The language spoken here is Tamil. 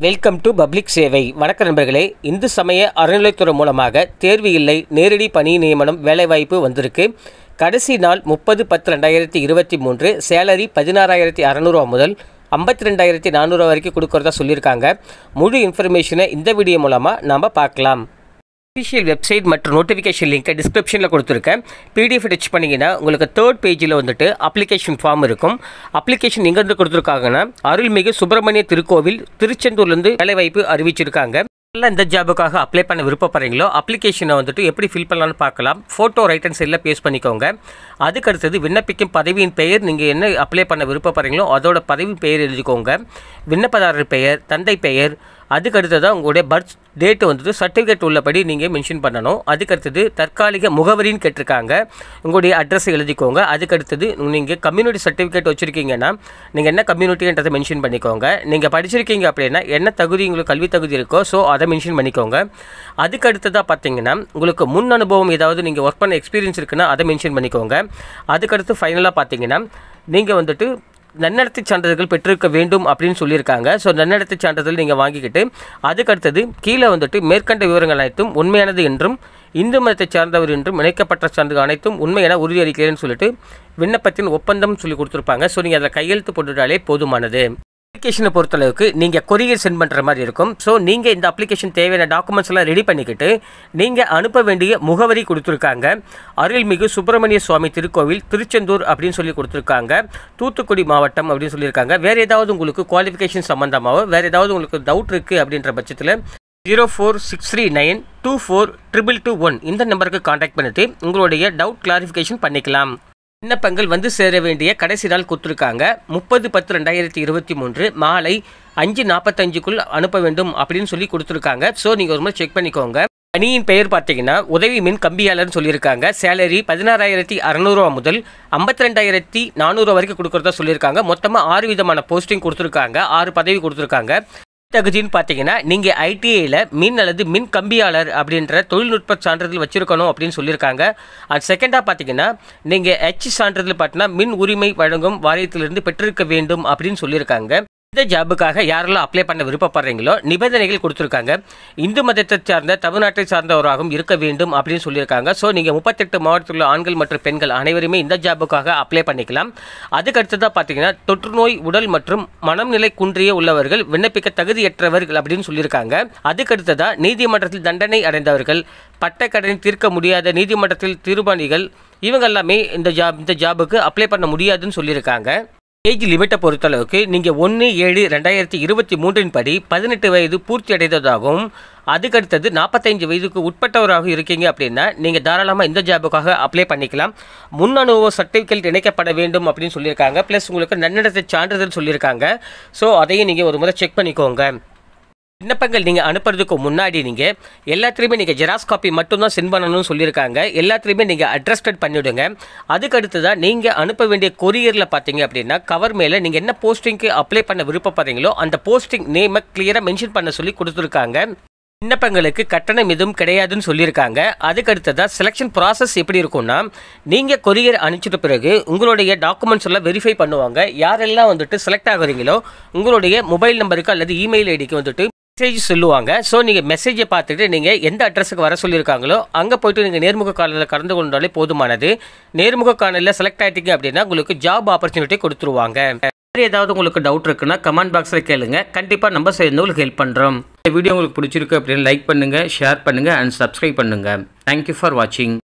வெல்கம் டு பப்ளிக் சேவை வணக்க நண்பர்களே இந்து சமய அறநிலைத்துறை மூலமாக தேர்வு இல்லை நேரடி பணி நியமனம் வேலைவாய்ப்பு வந்திருக்கு கடைசி நாள் முப்பது பத்து ரெண்டாயிரத்தி இருபத்தி மூன்று சேலரி பதினாறாயிரத்தி அறநூறுவா முதல் ஐம்பத்தி ரெண்டாயிரத்தி நானூறுவா வரைக்கும் கொடுக்குறதா சொல்லியிருக்காங்க முழு இன்ஃபர்மேஷனை இந்த வீடியோ மூலமாக நாம் பார்க்கலாம் அஃபிஷியல் வெப்சைட் மற்றும் நோட்டிஃபிகேஷன் லிங்க்கை டிஸ்கிரிப்ஷனில் கொடுத்துருக்கேன் பிடிஎஃப் டச் பண்ணிங்கன்னா உங்களுக்கு தேர்ட் பேஜில் வந்துட்டு அப்ளிகேஷன் ஃபார்ம் இருக்கும் அப்ளிகேஷன் எங்கேருந்து கொடுத்துருக்காங்கன்னா அருள்மிகு சுப்பிரமணிய திருக்கோவில் திருச்செந்தூர்லேருந்து வேலைவாய்ப்பு அறிவிச்சிருக்காங்க எல்லாம் இந்த ஜாபுக்காக அப்ளை பண்ண விருப்பப்படுறீங்களோ அப்ளிகேஷனை வந்துட்டு எப்படி ஃபில் பண்ணலாம்னு பார்க்கலாம் ஃபோட்டோ ரைட் அண்ட் சைடில் பேஸ்ட் பண்ணிக்கோங்க அதுக்கு அடுத்தது விண்ணப்பிக்கும் பதவியின் பெயர் நீங்கள் என்ன அப்ளை பண்ண விருப்பப்படுறீங்களோ அதோட பதவி பெயர் எழுதிக்கோங்க விண்ணப்பதாரர் பெயர் தந்தை பெயர் அதுக்கு அடுத்ததாக உங்களுடைய பர்த் டேட்டு வந்துட்டு சர்டிஃபிகேட் உள்ளபடி நீங்கள் மென்ஷன் பண்ணணும் அதுக்கு அடுத்தது தற்காலிக முகவரின்னு கேட்டிருக்காங்க உங்களுடைய அட்ரஸை எழுதிக்கோங்க அதுக்கு அடுத்தது நீங்கள் கம்யூனிட்டி சர்டிஃபிகேட் வச்சுருக்கீங்கன்னா நீங்கள் என்ன கம்யூனிட்டின்றதை மென்ஷன் பண்ணிக்கோங்க நீங்கள் படிச்சிருக்கீங்க அப்படின்னா என்ன தகுதி உங்களுக்கு கல்வி தகுதி இருக்கோ ஸோ அதை மென்ஷன் பண்ணிக்கோங்க அதுக்கு அடுத்ததாக பார்த்தீங்கன்னா உங்களுக்கு முன் அனுபவம் ஏதாவது நீங்கள் ஒர்க் பண்ண எக்ஸ்பீரியன்ஸ் இருக்குன்னா அதை மென்ஷன் பண்ணிக்கோங்க அதுக்கடுத்து ஃபைனலாக பார்த்தீங்கன்னா நீங்கள் வந்துட்டு நன்னடத்தை சான்றிதழ்கள் பெற்றிருக்க வேண்டும் அப்படின்னு சொல்லியிருக்காங்க ஸோ நன்னடத்தை சான்றிதழ் நீங்கள் வாங்கிக்கிட்டு அதுக்கடுத்தது கீழே வந்துட்டு மேற்கண்ட விவரங்கள் அனைத்தும் உண்மையானது என்றும் இந்து மதத்தை சார்ந்தவர் என்றும் இணைக்கப்பட்ட சான்றுகள் அனைத்தும் உண்மை என உறுதியளிக்கிறேன்னு சொல்லிட்டு விண்ணப்பத்தின் ஒப்பந்தம் சொல்லி கொடுத்துருப்பாங்க ஸோ நீங்கள் அதில் கையெழுத்து போட்டுட்டாலே போதுமானது அப்ளிகேஷனை பொறுத்தளவுக்கு நீங்கள் கொரியர் சென்ட் பண்ணுற மாதிரி இருக்கும் ஸோ நீங்கள் இந்த அப்ளிகேஷன் தேவையான டாக்குமெண்ட்ஸ் எல்லாம் ரெடி பண்ணிக்கிட்டு நீங்கள் அனுப்ப வேண்டிய முகவரி கொடுத்துருக்காங்க அருள்மிகு சுப்பிரமணிய சுவாமி திருக்கோவில் திருச்செந்தூர் அப்படின்னு சொல்லி கொடுத்துருக்காங்க தூத்துக்குடி மாவட்டம் அப்படின்னு சொல்லியிருக்காங்க வேறு ஏதாவது உங்களுக்கு குவாலிஃபிகேஷன் சம்மந்தமாகவோ வேறு ஏதாவது உங்களுக்கு டவுட் இருக்குது அப்படின்ற பட்சத்தில் zero four six three nine two four triple two one இந்த நம்பருக்கு காண்டாக்ட் பண்ணிட்டு உங்களுடைய டவுட் கிளாரிஃபிகேஷன் பண்ணிக்கலாம் விண்ணப்பங்கள் வந்து சேர வேண்டிய கடைசி நாள் கொடுத்துருக்காங்க முப்பது பத்து ரெண்டாயிரத்தி இருபத்தி மூன்று மாலை அஞ்சு நாற்பத்தஞ்சுக்குள் அனுப்ப வேண்டும் அப்படின்னு சொல்லி கொடுத்துருக்காங்க ஸோ நீங்கள் ஒரு முறை செக் பண்ணிக்கோங்க பணியின் பெயர் பார்த்தீங்கன்னா உதவி மின் கம்பியாளர்னு சொல்லியிருக்காங்க சேலரி பதினாறாயிரத்தி அறநூறுவா முதல் ஐம்பத்தி ரெண்டாயிரத்தி நானூறுவா வரைக்கும் கொடுக்குறதா சொல்லியிருக்காங்க மொத்தமாக ஆறு விதமான போஸ்டிங் கொடுத்துருக்காங்க ஆறு பதவி கொடுத்துருக்காங்க தகுதின்னு பார்த்தீங்கன்னா நீங்கள் ஐடிஐயில் மின் அல்லது மின் கம்பியாளர் அப்படின்ற தொழில்நுட்ப சான்றிதழ் வச்சுருக்கணும் அப்படின்னு சொல்லியிருக்காங்க அண்ட் செகண்டாக பார்த்தீங்கன்னா நீங்கள் ஹெச் சான்றிதழ் பார்த்தீங்கன்னா மின் உரிமை வழங்கும் வாரியத்திலிருந்து பெற்றிருக்க வேண்டும் அப்படின்னு சொல்லியிருக்காங்க இந்த ஜாபுக்காக யாரெல்லாம் அப்ளை பண்ண விருப்பப்படுறீங்களோ நிபந்தனைகள் கொடுத்துருக்காங்க இந்து மதத்தை சார்ந்த தமிழ்நாட்டை சார்ந்தவராகவும் இருக்க வேண்டும் அப்படின்னு சொல்லியிருக்காங்க ஸோ நீங்கள் முப்பத்தெட்டு மாவட்டத்தில் உள்ள ஆண்கள் மற்றும் பெண்கள் அனைவருமே இந்த ஜாபுக்காக அப்ளை பண்ணிக்கலாம் அதுக்கு அடுத்ததாக பார்த்தீங்கன்னா தொற்றுநோய் உடல் மற்றும் மனம்நிலை குன்றிய உள்ளவர்கள் விண்ணப்பிக்க தகுதியற்றவர்கள் அப்படின்னு சொல்லியிருக்காங்க அதுக்கு அடுத்ததாக நீதிமன்றத்தில் தண்டனை அடைந்தவர்கள் பட்டக்கடனை தீர்க்க முடியாத நீதிமன்றத்தில் தீர்மானிகள் இவங்க எல்லாமே இந்த ஜாப் இந்த ஜாபுக்கு அப்ளை பண்ண முடியாதுன்னு சொல்லியிருக்காங்க ஏஜ் லிமிட்டை பொறுத்தளவுக்கு நீங்கள் ஒன்று ஏழு ரெண்டாயிரத்தி இருபத்தி மூன்றின் படி பதினெட்டு வயது பூர்த்தி அடைந்ததாகவும் அதுக்கடுத்தது நாற்பத்தைந்து வயதுக்கு உட்பட்டவராக இருக்கீங்க அப்படின்னா நீங்கள் தாராளமாக இந்த ஜாபுக்காக அப்ளை பண்ணிக்கலாம் முன் அனுபவ சர்டிஃபிகேட் இணைக்கப்பட வேண்டும் அப்படின்னு சொல்லியிருக்காங்க ப்ளஸ் உங்களுக்கு நன்னடத்தை சான்றிதழ் சொல்லியிருக்காங்க ஸோ அதையும் நீங்கள் ஒரு முறை செக் பண்ணிக்கோங்க விண்ணப்பங்கள் நீங்கள் அனுப்புறதுக்கு முன்னாடி நீங்கள் எல்லாத்துலேயுமே நீங்கள் ஜெராக்ஸ் காப்பி மட்டும்தான் சென்ட் பண்ணணும்னு சொல்லியிருக்காங்க எல்லாத்துலேயுமே நீங்கள் அட்ரஸ்டட் பண்ணிவிடுங்க அதுக்கு அடுத்ததாக நீங்கள் அனுப்ப வேண்டிய கொரியரில் பார்த்தீங்க அப்படின்னா கவர் மேலே நீங்கள் என்ன போஸ்டிங்க்கு அப்ளை பண்ண விருப்பப்படுறீங்களோ அந்த போஸ்டிங் நேமை கிளியராக மென்ஷன் பண்ண சொல்லி கொடுத்துருக்காங்க விண்ணப்பங்களுக்கு கட்டணம் எதுவும் கிடையாதுன்னு சொல்லியிருக்காங்க அதுக்கு அடுத்ததாக செலெக்ஷன் ப்ராசஸ் எப்படி இருக்கும்னா நீங்கள் கொரியர் அனுப்பிச்சிட்ட பிறகு உங்களுடைய டாக்குமெண்ட்ஸ் எல்லாம் வெரிஃபை பண்ணுவாங்க யாரெல்லாம் வந்துட்டு செலக்ட் ஆகுறீங்களோ உங்களுடைய மொபைல் நம்பருக்கு அல்லது இமெயில் ஐடிக்கு வந்துட்டு மெசேஜ் சொல்லுவாங்க ஸோ நீங்கள் மெசேஜை பார்த்துட்டு நீங்கள் எந்த அட்ரஸுக்கு வர சொல்லியிருக்காங்களோ அங்கே போயிட்டு நீங்கள் நேர்முக காணலில் கலந்து கொண்டாலே போதுமானது நேர்முக காணலில் செலக்ட் ஆகிட்டீங்க அப்படின்னா உங்களுக்கு ஜாப் ஆப்பர்ச்சுனிட்டி கொடுத்துருவாங்க வேறு ஏதாவது உங்களுக்கு டவுட் இருக்குன்னா கமெண்ட் பாக்ஸில் கேளுங்க கண்டிப்பாக நம்ம சேர்ந்து உங்களுக்கு ஹெல்ப் பண்ணுறோம் இந்த வீடியோ உங்களுக்கு பிடிச்சிருக்கு அப்படின்னு லைக் பண்ணுங்கள் ஷேர் பண்ணுங்கள் அண்ட் சப்ஸ்கிரைப் பண்ணுங்கள் தேங்க்யூ ஃபார் வாட்சிங்